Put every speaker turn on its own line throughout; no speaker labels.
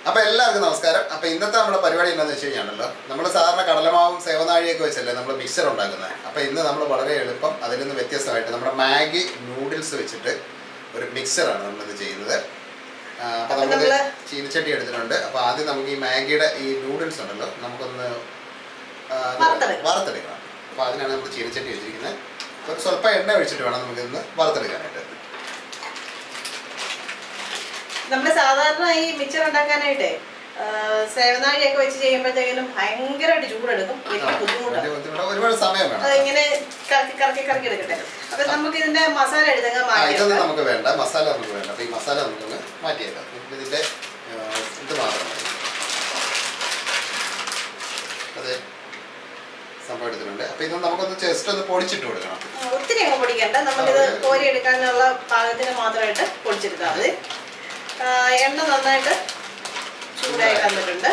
അപ്പൊ എല്ലാവർക്കും നമസ്കാരം അപ്പൊ ഇന്നത്തെ നമ്മുടെ പരിപാടി എന്താണെന്ന് വെച്ച് കഴിഞ്ഞാണല്ലോ നമ്മൾ സാധാരണ കടലമാവും സേവനാഴിയൊക്കെ വെച്ചല്ലേ നമ്മൾ മിക്സർ ഉണ്ടാക്കുന്നത് അപ്പൊ ഇന്ന് നമ്മൾ വളരെ എളുപ്പം അതിൽ നിന്ന് വ്യത്യസ്തമായിട്ട് നമ്മുടെ മാഗി നൂഡിൽസ് വെച്ചിട്ട് ഒരു മിക്സറാണ് നമ്മളിത് ചെയ്യുന്നത് ആ, അപ്പൊ
അപ്പൊ
നമ്മൾ
നമ്മള്
ചീനിച്ചട്ടി എടുത്തിട്ടുണ്ട് അപ്പൊ ആദ്യം നമുക്ക് ഈ മാഗിയുടെ ഈ നൂഡിൽസ് ഉണ്ടല്ലോ നമുക്കൊന്ന് ആ, അത്
വറുത്തെടുക്കണം.
വറുത്തെടുക്കണം അപ്പൊ അതിനാണ് നമ്മൾ ചീനിച്ചട്ടി വെച്ചിരിക്കുന്നത് ഒരു സ്വല്പം എണ്ണ ഒഴിച്ചിട്ട് വേണം നമുക്ക് ഇന്ന് വറുത്തെടുക്കാനായിട്ട്
നമ്മള് സാധാരണ ഈ മിച്ചർ ഉണ്ടാക്കാനായിട്ടേ സേവനാഴിയൊക്കെ വെച്ച് ചെയ്യുമ്പോഴത്തേക്കിനും ഭയങ്കരമായിട്ട് ചൂടെടുക്കും വലിയ
വലിയ
ബുദ്ധിമുട്ടാണ്
ബുദ്ധിമുട്ട് ഒരുപാട് സമയം വേണം
അതിങ്ങനെ കറക്കി കറക്കി കറക്കി എടുക്കട്ടെ അപ്പൊ നമുക്ക് ഇതിന്റെ മസാല എടുത്തങ്ങ്
ആ,
മാറ്റി
ഇതൊന്നും നമുക്ക് വേണ്ട മസാല നമുക്ക് വേണ്ട അപ്പൊ ഈ മസാല നമുക്കൊന്ന് മാറ്റിയേക്കാം നമുക്ക് ഇതിന്റെ ആ, ഇത് മാത്രം മതി അതെ സംഭവം എടുത്തിട്ടുണ്ട് അപ്പൊ ഇത് നമുക്കൊന്ന് ജസ്റ്റ് ഒന്ന് പൊടിച്ചിട്ട് കൊടുക്കണം
ഒത്തിരി അങ്ങ് പൊടിക്കണ്ട നമുക്കിത്
ആ, ഒരു-
കോരി എടുക്കാനുള്ള പാകത്തിന് മാത്രമായിട്ട് പൊടിച്ചെടുത്താൽ മതി ആ, എണ്ണ നന്നായിട്ട് ചൂടായി വന്നിട്ടുണ്ട്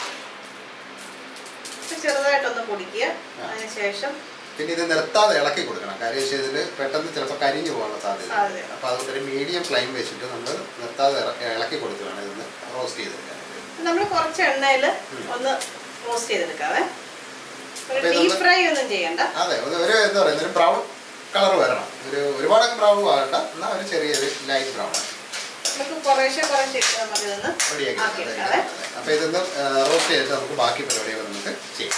ഇത് ചെറുതായിട്ടൊന്ന് പൊടിക്കുക
ആ.
അതിനുശേഷം
പിന്നെ ഇത് നിർത്താതെ ഇളക്കി കൊടുക്കണം കാര്യം വെച്ചാൽ ഇതിൽ പെട്ടെന്ന് ചിലപ്പോൾ കരിഞ്ഞു പോകാനുള്ള സാധ്യത
സാധ്യത.
അപ്പൊ അതുകൊണ്ട് ഒരു മീഡിയം ഫ്ലെയിം വെച്ചിട്ട് നമ്മൾ നിർത്താതെ ഇറ- ഇളക്കി കൊടുത്ത് വേണം ഇതൊന്ന് റോസ്റ്റ് ചെയ്തെടുക്കാനായിട്ട്
നമ്മൾ കുറച്ച് എണ്ണയിൽ ഒന്ന് റോസ്റ്റ് ചെയ്തെടുക്കാവേ ഒരു
അപ്പൊ
ഡീപ്
ഇതൊന്ന്
ഫ്രൈ ഒന്നും ചെയ്യണ്ട
അതെ ഒരു ഒരു എന്താ പറയുക ഒരു ബ്രൗൺ കളർ വരണം ഒരു ഒരുപാട് ബ്രൗൺ ആകണ്ട എന്നാൽ ഒരു ചെറിയൊരു ലൈറ്റ് ബ്രൗൺ ആണ്
നമുക്ക് കുറേശ്ശെ കുറച്ച് ഇട്ട് നമുക്കിതൊന്ന്
റെഡിയാക്കി
ആക്കി എടുക്കാവേ
അപ്പൊ ഇതൊന്ന് റോസ്റ്റ് ചെയ്തിട്ട് നമുക്ക് ബാക്കി പരിപാടികൾ നമുക്ക് ചെയ്യാം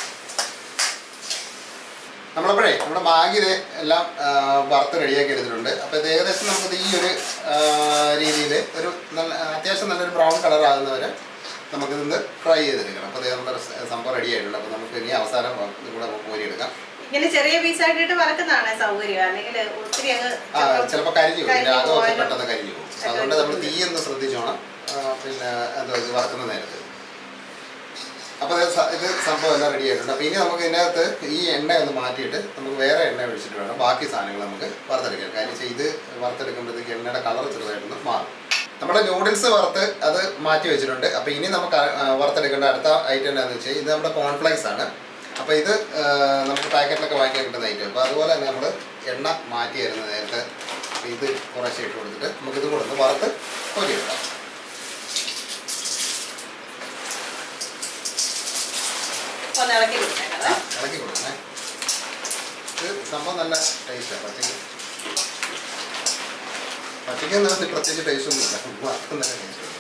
നമ്മളപ്പോഴേ നമ്മുടെ മാഗി ഇത് എല്ലാം ആ, വറുത്ത് റെഡിയാക്കി എടുത്തിട്ടുണ്ട് അപ്പോൾ ഇത് ഏകദേശം നമുക്കിത് ഈ ഒരു രീതിയിൽ ഒരു നല്ല അത്യാവശ്യം നല്ലൊരു ബ്രൗൺ കളർ ആകുന്നവരെ നമുക്കിതൊന്ന് ഫ്രൈ ചെയ്തെടുക്കണം അപ്പോൾ ഇത് നമ്മുടെ സ- സംഭവം റെഡി ആയിട്ടുണ്ട് അപ്പോൾ നമുക്ക് ഇനി അവസാനം ഇത് കൂടെ നമുക്ക് കോരിയെടുക്കാം
ഇങ്ങനെ ചെറിയ പീസായിട്ടിട്ട് വറക്കുന്നതാണ് സൗകര്യം അല്ലെങ്കിൽ ഒത്തിരി അങ്ങ്
ആ ചിലപ്പോൾ കരിഞ്ഞു പോകും
കരിഞ്ഞു
രാഗമൊക്കെ
പോകാനും
പെട്ടെന്ന് കരിഞ്ഞു പോകും അതുകൊണ്ട് നമ്മൾ തീ ഒന്ന് ശ്രദ്ധിച്ചോണം ആ, പിന്നെ എന്താ ഇത് വറക്കുന്ന നേരത്ത് അപ്പോൾ ഇത് സ- ഇത് സംഭവം എല്ലാം റെഡി ആയിട്ടുണ്ട് അപ്പോൾ ഇനി നമുക്ക് ഇതിനകത്ത് ഈ എണ്ണ ഒന്ന് മാറ്റിയിട്ട് നമുക്ക് വേറെ എണ്ണ ഒഴിച്ചിട്ട് വേണം ബാക്കി സാധനങ്ങൾ നമുക്ക് വറുത്തെടുക്കാൻ കാര്യം വെച്ചാൽ ഇത് വറുത്തെടുക്കുമ്പോഴത്തേക്ക് എണ്ണയുടെ കളർ ചെറുതായിട്ടൊന്ന് മാറും നമ്മുടെ നൂഡിൽസ് വറുത്ത് അത് മാറ്റി വെച്ചിട്ടുണ്ട് അപ്പോൾ ഇനി നമുക്ക് ആ- ആ വറുത്തെടുക്കേണ്ട അടുത്ത ഐറ്റം എന്താണെന്ന് വെച്ചാൽ ഇത് നമ്മുടെ കോൺഫ്ലൈസ് ആണ് അപ്പോൾ ഇത് ആ, നമുക്ക് പാക്കറ്റിലൊക്കെ വാങ്ങിക്കാൻ കിട്ടുന്ന ഐറ്റം അപ്പോൾ അതുപോലെ തന്നെ നമ്മൾ എണ്ണ മാറ്റി തരുന്ന നേരത്തെ ഇത് കുറേശ്ശെ ഇട്ട് കൊടുത്തിട്ട് നമുക്ക് ഇത് കൂടെ ഒന്ന് വറുത്ത് കോരിയെടുക്കാം
ഒന്ന് ഇളക്കി കൊടുത്തേക്കണേ
ഇളക്കി കൊടുക്കണേ ഇത് സംഭവം നല്ല ടേസ്റ്റാണ് പച്ചക്ക് പച്ചക്ക് എന്ന് പറഞ്ഞാൽ പ്രത്യേകിച്ച് ടേസ്റ്റ് ഒന്നുമില്ല മാത്രം നല്ല ടേസ്റ്റ് ഉണ്ട്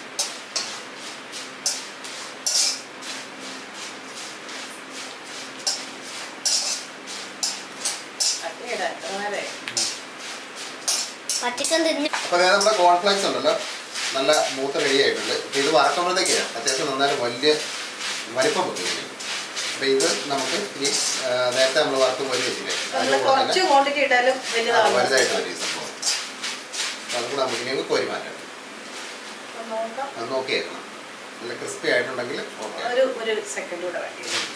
കട്ടിയിടാം എത്ര നേരമായി
പച്ചക്കൻ തിന്നു
അപ്പോൾ അതായത് നമ്മുടെ കോൺഫ്ലെക്സ് ഉണ്ടല്ലോ നല്ല മൂത്ത് റെഡി ആയിട്ടുണ്ട് അപ്പോൾ ഇത് വറക്കുമ്പോഴത്തേക്ക് അത്യാവശ്യം നന്നായിട്ട് വലിയ വലിപ്പം വെക്കും അപ്പോൾ ഇത് നമുക്ക് ഇനി ആ, നേരത്തെ നമ്മൾ വറുത്ത് പോലെ വെച്ചില്ലേ
നമ്മൾ
അതിൻ്റെ കൂടെ
കുറച്ച്
തന്നെ
ക്വാണ്ടിറ്റി ഇട്ടാലും
ആ,
വലുതാവും
വലുതായിട്ട് വരും ഈ സംഭവം അപ്പോൾ അതുകൂടെ നമുക്ക് ഇനി അങ്ങ് കോരി മാറ്റാം
ഒന്ന് നോക്കാം
അത് നോക്കിയേക്കണം നല്ല ക്രിസ്പി ആയിട്ടുണ്ടെങ്കിൽ ഓക്കെ
ഒരു ഒരു സെക്കൻഡ് കൂടെ വേണ്ടി വരും.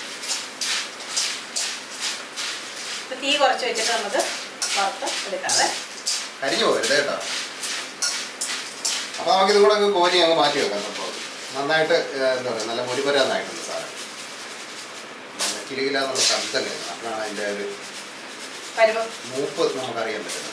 ഇപ്പൊ തീ കുറച്ച് വെച്ചിട്ട് നമുക്ക് വറുത്ത് എടുക്കാവേ
കരിഞ്ഞു പോകരുത് കേട്ടോ അപ്പോൾ നമുക്ക് ഇതും കൂടെ അങ്ങ് കോരി അങ്ങ് മാറ്റി വെക്കാം സംഭവം നന്നായിട്ട് ഏഹ്, എന്താ പറയുക നല്ല മുരിപരാന്നായിട്ടുണ്ട് സാധനം നല്ല കിലുകിലാന്നുള്ള ശബ്ദം കേൾക്കണം അപ്പോഴാണ് അതിൻ്റെ ഒരു
പരുവം
മൂപ്പ് നമുക്കറിയാൻ പറ്റുന്നത്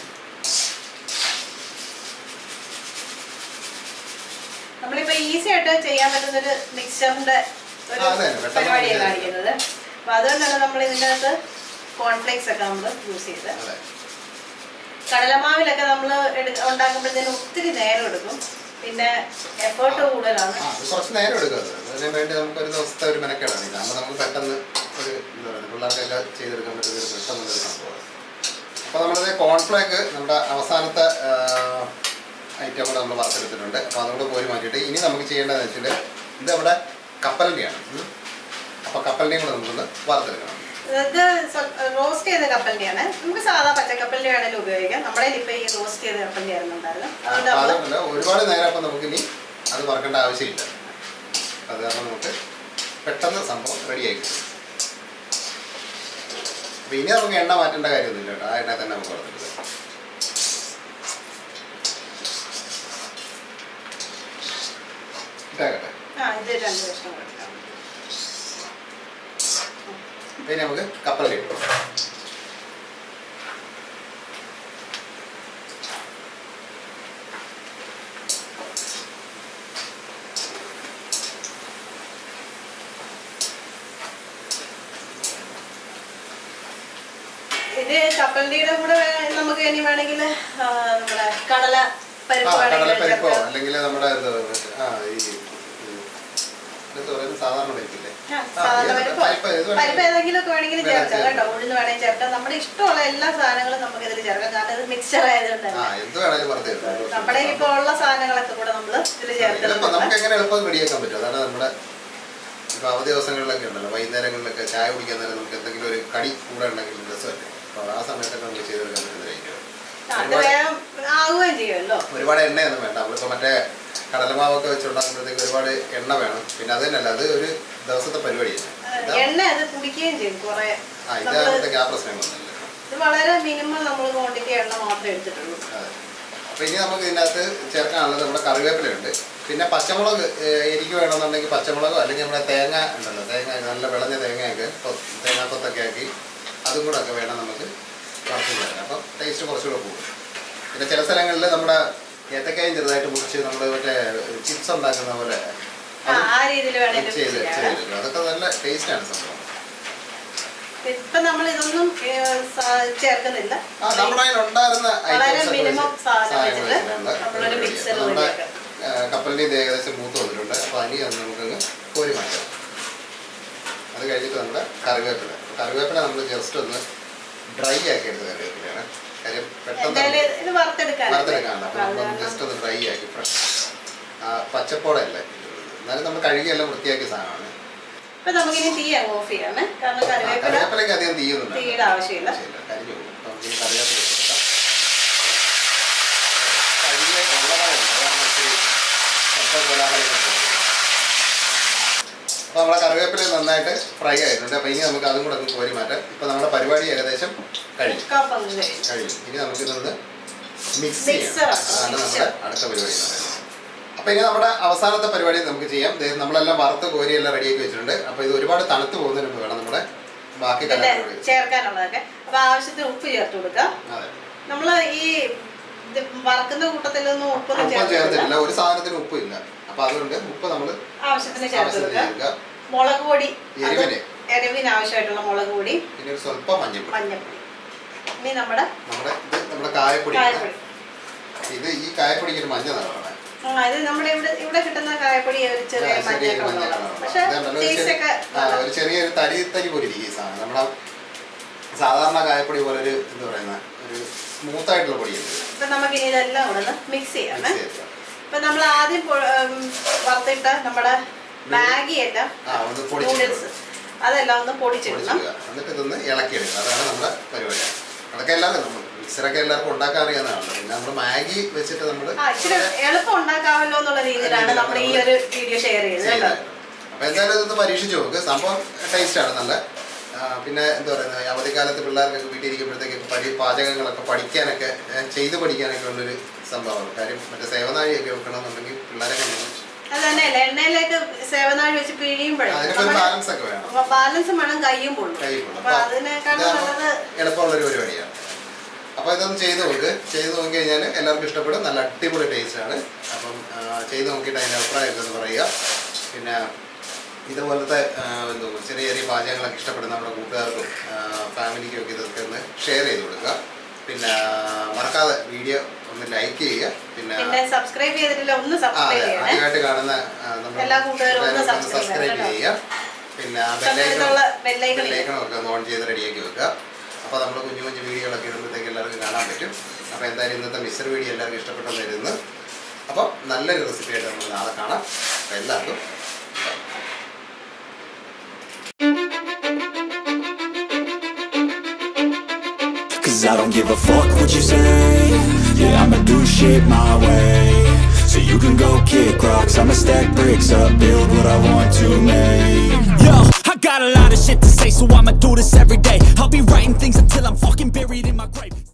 നമ്മളിപ്പോ ഈസി ആയിട്ട് ചെയ്യാൻ പറ്റുന്ന ഒരു മിക്സറിന്റെ ഒരു
ആ, അതെ, പെട്ടെന്ന്
പരിപാടിയാണ്
നമുക്ക്
കാണിക്കുന്നത് അപ്പൊ അതുകൊണ്ടാണ് നമ്മൾ ഇതിൻ്റെ അകത്ത് കോൺഫ്ലേക്സ് ഒക്കെ നമ്മൾ യൂസ് ചെയ്തത്
അതെ
കടലമാവിലൊക്കെ നമ്മൾ ഉണ്ടാക്കുമ്പോഴത്തേനും ഒത്തിരി നേരം എടുക്കും പിന്നെ എഫേർട്ട് കൂടുതലാണ്
ആ അത് കുറച്ച് നേരം എടുക്കും അത് അതിന് വേണ്ടി നമുക്ക് ഒരു ദിവസത്തെ ഒരു മെനക്കേടാണ് ഇതാകുമ്പോൾ നമുക്ക് പെട്ടെന്ന് ഒരു എന്താ പറയുക പിള്ളേർക്കൊക്കെ ചെയ്തെടുക്കാൻ പറ്റുന്ന ഒരു പെട്ടെന്നുള്ളൊരു സംഭവമാണ് അപ്പോൾ നമ്മളത് കോൺഫ്ലേക്ക് നമ്മുടെ അവസാനത്തെ ഐറ്റം കൂടെ നമ്മൾ വറുത്തെടുത്തിട്ടുണ്ട് അപ്പോൾ അതുകൂടെ പോയി മാറ്റിയിട്ട് ഇനി നമുക്ക് ചെയ്യേണ്ടതെന്ന് വെച്ചാൽ ഇത് നമ്മുടെ കപ്പലിൻ്റെയാണ് അപ്പോൾ കപ്പലിൻ്റെയും കൂടെ നമുക്കൊന്ന് വറുത്തെടുക്കണം
ഇത് റോസ്റ്റ് ചെയ്ത കപ്പലിൻ്റെയാണ് നമുക്ക് സാധാ പച്ചക്കപ്പലിൻ്റെ വേണമെങ്കിലും ഉപയോഗിക്കാം നമ്മുടെ ഇപ്പൊ ഈ റോസ്റ്റ് ചെയ്ത കപ്പലിൻ്റെ ആയിരുന്നുണ്ടായിരുന്നു അതുകൊണ്ട്
അപ്പോൾ
നമ്മൾ
അതുകൊണ്ട് ഒരുപാട് നേരം അപ്പം നമുക്കിനി അത് വറക്കേണ്ട ആവശ്യമില്ല അത് കാരണം നമുക്ക് പെട്ടെന്ന് സംഭവം റെഡിയായി കിട്ടും അപ്പോൾ ഇനി നമുക്ക് എണ്ണ മാറ്റേണ്ട കാര്യമൊന്നുമില്ല കേട്ടോ ആ എണ്ണ തന്നെ നമുക്ക് വറുത്തെടുക്കാം ഇട്ടാകട്ടെ
ആ ഇത് രണ്ട് കഷ്ണം കൊടുക്കാം
പിന്നെ നമുക്ക് കപ്പലിൽ ഇട്ടു
ഇത് കപ്പലിന്റെ കൂടെ വേ- നമുക്ക് ഇനി വേണമെങ്കിൽ നമ്മുടെ കടല
ആ
പരിപ്പ് വേണമെങ്കിൽ
കടലപ്പരിപ്പോ
ചേർക്കാം.
അല്ലെങ്കിൽ നമ്മുടെ എന്താ പറയുക, ആ ഈ ഉം, എന്താ പറയുക സാധാരണ പരിപ്പില്ലേ
ആ,
ആ,
സാധാരണ
ഏത്
പരിപ്പ്
പരിപ്പ് ഏത്
പരിപ്പ്
വേണമെങ്കിലും
ഏതെങ്കിലും ഒക്കെ വേണമെങ്കിൽ
വേണം
ചേർക്കാം
ചേർക്കാം.
കേട്ടോ ഉഴുന്ന് വേണമെങ്കിൽ ചേർക്കാം നമ്മുടെ ഇഷ്ടമുള്ള എല്ലാ സാധനങ്ങളും നമുക്ക് ഇതിൽ ചേർക്കാം കാരണം ഇത് മിക്സർ ആയതുകൊണ്ട്
ആ
തന്നെ
എന്ത് വേണമെങ്കിലും പറഞ്ഞു
നമ്മുടെ ഇപ്പോൾ ഉള്ള സാധനങ്ങളൊക്കെ കൂടെ നമ്മൾ ഇതിൽ
എളുപ്പം
ചേർക്കുന്നുണ്ട്
നമുക്ക് എങ്ങനെ എളുപ്പം റെഡിയാക്കാൻ പറ്റും അതാണ് നമ്മുടെ ഇപ്പൊ അവധി ദിവസങ്ങളിലൊക്കെ ഉണ്ടല്ലോ വൈകുന്നേരങ്ങളിലൊക്കെ ചായ കുടിക്കാൻ നേരം നമുക്ക് എന്തെങ്കിലും ഒരു കടി കൂടെ ഉണ്ടെങ്കിൽ രസമല്ലേ അപ്പോൾ ആ സമയത്തൊക്കെ നമുക്ക് ചെയ്തെടുക്കാൻ പറ്റുന്നതായിരിക്കും
അത് വേഗം ആവുകയും ചെയ്യുമല്ലോ
ഒരുപാട് എണ്ണയൊന്നും വേണ്ട നമ്മളിപ്പോൾ മറ്റേ കടലമാവൊക്കെ വെച്ചുണ്ടാക്കുമ്പോഴത്തേക്ക് ഒരുപാട് എണ്ണ വേണം പിന്നെ അത് തന്നെയല്ല അത് ഒരു ദിവസത്തെ പരിപാടിയാണ് ഇതാ-
എണ്ണ അത് കുടിക്കുകയും ചെയ്യും കുറെ
ആ
നമ്മള്
ഇതാകുമ്പോഴത്തേക്ക് ആ പ്രശ്നങ്ങളൊന്നുമില്ല
ഇത് വളരെ മിനിമം നമ്മൾ ക്വാണ്ടിറ്റി എണ്ണ മാത്രമേ എടുത്തിട്ടുള്ളൂ
അതെ അപ്പോൾ ഇനി നമുക്ക് ഇതിനകത്ത് ചേർക്കാനുള്ളത് നമ്മുടെ കറിവേപ്പിലയുണ്ട് പിന്നെ പച്ചമുളക് ഏഹ്, എനിക്ക് വേണമെന്നുണ്ടെങ്കിൽ പച്ചമുളകോ അല്ലെങ്കിൽ നമ്മുടെ തേങ്ങ ഉണ്ടല്ലോ തേങ്ങ നല്ല വിളഞ്ഞ തേങ്ങയൊക്കെ കൊ- തേങ്ങാക്കൊത്തൊക്കെ ആക്കി അതും കൂടെ ഒക്കെ വേണം നമുക്ക് വറുത്ത് ചേർക്കാം അപ്പം ടേസ്റ്റ് കുറച്ചുകൂടെ കൂടും പിന്നെ ചില സ്ഥലങ്ങളിൽ നമ്മുടെ ഏത്തക്കായും ചെറുതായിട്ട് മുറിച്ച് നമ്മൾ മറ്റേ ചിപ്സ് ഉണ്ടാക്കുന്ന പോലെ
ആ ആ രീതിയിൽ വേണമെങ്കിലും
ചെയ്ത്
ചെയ്യാം
ചെയ്തെടുക്കും അതൊക്കെ നല്ല ടേസ്റ്റാണ് സംഭവം
ഇപ്പൊ നമ്മൾ ഇതൊന്നും ഏ, സ- ചേർക്കുന്നില്ല
ആ നമ്മുടെ കയ്യിൽ ഉണ്ടായിരുന്ന
വളരെ
items ഒക്കെ
minimum
വെച്ച്
സാധനം
സാധനങ്ങൾ
വെച്ചിട്ട്
വെച്ചിട്ടുണ്ട്.
നമ്മളൊരു
പരിപാടി.
mixer
അപ്പോൾ നമ്മുടെ
റെഡിയാക്കാം.
ആ, കപ്പലിൻ്റെ ഇത് ഏകദേശം മൂത്ത് വന്നിട്ടുണ്ട് അപ്പോൾ അനി അത് നമുക്കങ്ങ് കോരി മാറ്റാം അത് കഴിഞ്ഞിട്ട് നമ്മുടെ കറിവേപ്പില കറിവേപ്പില നമ്മൾ ജസ്റ്റ് ഒന്ന് ഡ്രൈ ആക്കി എടുത്ത കറിവേപ്പിലയാണ് കാര്യം പെട്ടെന്ന്
എന്തായാലും ഇത് വറുത്തെടുക്കാനല്ലേ
വറുത്തെടുക്കാനല്ല
അപ്പൊ
അപ്പോൾ
അത്
നമ്മൾ
കാരണം
ജസ്റ്റ് ഒന്ന് ഡ്രൈ ആക്കി ഫ്രഷ് പച്ചപ്പോടല്ല എന്നാലും നമ്മൾ കഴുകിയെല്ലാം വൃത്തിയാക്കിയ സാധനമാണ്
ഇപ്പൊ നമുക്കിനി തീ അങ്ങ് ഓഫ് ചെയ്യാമേ കാരണം
ആ,
കറിവേപ്പില
കറിവേപ്പിലയ്ക്ക് അധികം തീയൊന്നും വേണ്ട.
തീയുടെ ആവശ്യമില്ല
ആവശ്യമില്ല. കരിഞ്ഞു പോകും. അപ്പോൾ നമുക്ക് ഈ കറിവേപ്പില ഇട്ട് കൊടുക്കാം. കഴുകിയ വെള്ളമയമുണ്ട്. അതാണ് ഇച്ചിരി ശബ്ദം കോലാഹലങ്ങളൊക്കെ ഉണ്ട്. അപ്പോൾ നമ്മുടെ കറിവേപ്പില നന്നായിട്ട് ഫ്രൈ ആയിട്ടുണ്ട് അപ്പോൾ ഇനി നമുക്ക് അതും കൂടെ ഒന്ന് കോരി മാറ്റാം ഇപ്പോൾ നമ്മുടെ പരിപാടി ഏകദേശം കഴിഞ്ഞു
മുക്കാൽ പങ്ക് കഴിഞ്ഞു
കഴിഞ്ഞു ഇനി നമുക്കിതൊന്ന് മിക്സ്
Mixer
ചെയ്യാം
ആക്കാം.
അതാണ് നമ്മുടെ
Mixer.
അടുത്ത പരിപാടി എന്ന് പറയുന്നത് അപ്പോൾ ഇനി നമ്മുടെ അവസാനത്തെ പരിപാടി നമുക്ക് ചെയ്യാം ദേ നമ്മളെല്ലാം വറുത്ത് കോരി എല്ലാം റെഡിയാക്കി വെച്ചിട്ടുണ്ട് അപ്പോൾ ഇത് ഒരുപാട് തണുത്ത് പോകുന്നതിന് മുമ്പ് വേണം നമ്മുടെ ബാക്കി
ഇതിന്റെ
കലാപരിപാടി
ചേർക്കാനുള്ളതൊക്കെ അപ്പൊ ആവശ്യത്തിന് ഉപ്പ് ചേർത്ത് കൊടുക്കാം
അതെ
നമ്മള് ഈ ഇത് വറക്കുന്ന കൂട്ടത്തിലൊന്നും ഉപ്പൊന്നും
ഉപ്പ്
ചേർത്തില്ല
ചേർത്തിട്ടില്ല ഒരു സാധനത്തിന് ഉപ്പില്ല അപ്പൊ അതുകൊണ്ട് ഉപ്പ് നമ്മൾ
ആവശ്യത്തിന് ചേർത്ത്
ആവശ്യത്തിന്
കൊടുക്കാം
ചേർക്കുക
മുളക് പൊടി അത്
എരിവിന്
എരിവിന് ആവശ്യമായിട്ടുള്ള മുളക് പൊടി
പിന്നെ ഒരു സ്വല്പം മഞ്ഞൾപ്പൊടി
മഞ്ഞപ്പൊടി ഇനി നമ്മുടെ
നമ്മുടെ ഇത് നമ്മുടെ കായപ്പൊടി
കായപ്പൊടി
ഇത് ഈ കായപ്പൊടിക്ക് ഒരു മഞ്ഞ നിറമാണ്
ആ ഇത് നമ്മുടെ ഇവിടെ ഇവിടെ കിട്ടുന്ന കായപ്പൊടി ഒരു ചെറിയ
ആ, ചെറിയൊരു
മഞ്ഞ
മഞ്ഞ
കളറുള്ള
കളറുള്ള.
പക്ഷെ
ഇതുണ്ടല്ലോ, ഒരു
ടേസ്റ്റ്
ചെറിയ-
ഒക്കെ
ആ, ഒരു ചെറിയൊരു തരി തരി പോലെ ഇരിക്കും ഈ സാധനം നമ്മുടെ സാധാരണ കായപ്പൊടി പോലെ ഒരു എന്താ പറയുന്ന ഒരു സ്മൂത്ത് ആയിട്ടുള്ള പൊടിയുണ്ട്
ഇപ്പൊ നമുക്ക് ഇനി ഇതെല്ലാം കൂടെ ഒന്ന് മിക്സ് ചെയ്യാമേ
മിക്സ് ചെയ്ത്
ഇപ്പൊ നമ്മൾ ആദ്യം പൊ- ഉം, വറുത്തിട്ട നമ്മുടെ മാഗി എല്ലാം
ആ ഒന്ന്
നൂഡിൽസ്
പൊടിച്ചെടുക്കുക
അതെല്ലാം ഒന്ന് പൊടിച്ചിടണം
എന്നിട്ട് ഇതൊന്ന് ഇളക്കിയെടുക്കുക അതാണ് നമ്മുടെ പരിപാടി അതൊക്കെ എല്ലാവർക്കും നമ്മൾ മിക്സറൊക്കെ എല്ലാവർക്കും ഉണ്ടാക്കാൻ അറിയാവുന്നതാണല്ലോ പിന്നെ നമ്മൾ മാഗി വെച്ചിട്ട് നമ്മൾ
ആ ഇച്ചിരി എളുപ്പം ഉണ്ടാക്കാമല്ലോ എന്നുള്ള രീതിയിലാണ് നമ്മൾ ഈ ഒരു വീഡിയോ ഷെയർ ചെയ്തത് കേട്ടോ
അപ്പൊ എന്തായാലും ഇതൊന്ന് പരീക്ഷിച്ച് നോക്ക് സംഭവം ടേസ്റ്റ് ആണ് നല്ല ആ, പിന്നെ എന്താ പറയുന്നത് ഈ അവധിക്കാലത്ത് പിള്ളേർക്കൊക്കെ വീട്ടിലിരിക്കുമ്പോഴത്തേക്ക് പഠി പാചകങ്ങളൊക്കെ പഠിക്കാനൊക്കെ ഏ, ചെയ്ത് പഠിക്കാനൊക്കെ ഉള്ളൊരു സംഭവമാണ് കാര്യം മറ്റേ സേവനാഴിയൊക്കെ വെക്കണമെന്നുണ്ടെങ്കിൽ പിള്ളേരെ കൊണ്ടൊന്നും
അത് തന്നെയല്ല എണ്ണയിലേക്ക് സേവനാഴി വെച്ച് പിഴിയുമ്പോഴേ
അതിനൊക്കെ ഒരു ബാലൻസ് ഒക്കെ വേണം
ബാലൻസ് വേണം കയ്യും പൊള്ളും
കൈ കൊള്ളും.
അപ്പൊ
അപ്പൊ
അതിനേക്കാളും
ഇതാകുമ്പോ
നല്ലത്
എളുപ്പമുള്ളൊരു പരിപാടിയാണ് അപ്പോൾ ഇതൊന്ന് ചെയ്ത് നോക്ക് ചെയ്ത് നോക്കി കഴിഞ്ഞാൽ എല്ലാവർക്കും ഇഷ്ടപ്പെടും നല്ല അടിപൊളി ടേസ്റ്റ് ആണ് അപ്പം ആ, ചെയ്ത് നോക്കിയിട്ട് അതിൻ്റെ അഭിപ്രായമൊക്കെ ഒന്ന് പറയുക പിന്നെ ഇതുപോലത്തെ ആ, എന്തോ ചെറിയ ചെറിയ പാചകങ്ങളൊക്കെ ഇഷ്ടപ്പെടുന്ന നമ്മുടെ കൂട്ടുകാർക്കും ആ, ഫാമിലിക്കും ഒക്കെ ഇതൊക്കെ ഒന്ന് ഷെയർ ചെയ്ത് കൊടുക്കുക പിന്നെ മറക്കാതെ വീഡിയോ ഒന്ന് ലൈക്ക് ചെയ്യുക പിന്നെ
പിന്നെ സബ്സ്ക്രൈബ് ചെയ്തിട്ടില്ല ഒന്ന്
ആ,
സബ്സ്ക്രൈബ്
അതെ,
ചെയ്യണേ
ആദ്യമായിട്ട് കാണുന്ന ആ, നമ്മുടെ
എല്ലാ കൂട്ടുകാരും ഒന്ന്
കൂട്ടുകാരൊക്കെ ഒന്ന്
subscribe
സബ്സ്ക്രൈബ്
ചെയ്യണം
ചെയ്യുക പിന്നെ
തൊട്ടടുത്തുള്ള bell icon ഇല്ലേ?
ബെല്ലൈക്കണൊക്കെ ഒന്ന് ഓൺ ചെയ്ത് റെഡിയാക്കി വെക്കുക അപ്പോൾ നമ്മൾ കുഞ്ഞു കുഞ്ഞു വീഡിയോകളൊക്കെ ഇടുമ്പോഴത്തേക്ക് എല്ലാവർക്കും കാണാൻ പറ്റും അപ്പോൾ എന്തായാലും ഇന്നത്തെ മിസ്റ്റർ വീഡിയോ എല്ലാവർക്കും ഇഷ്ടപ്പെട്ടെന്ന് കരുതുന്നു അപ്പോൾ നല്ലൊരു റെസിപ്പി ആയിട്ട് നമ്മൾ നാളെ കാണാം അപ്പോൾ എല്ലാവർക്കും bye.
Cause I don't give a fuck what you say Yeah, I'ma do shit my way So you can go kick rocks I'ma stack bricks up, build what I want to make Yo, I got a lot of shit to say So I'ma do this every day I'll be writing things until I'm fucking buried in my grave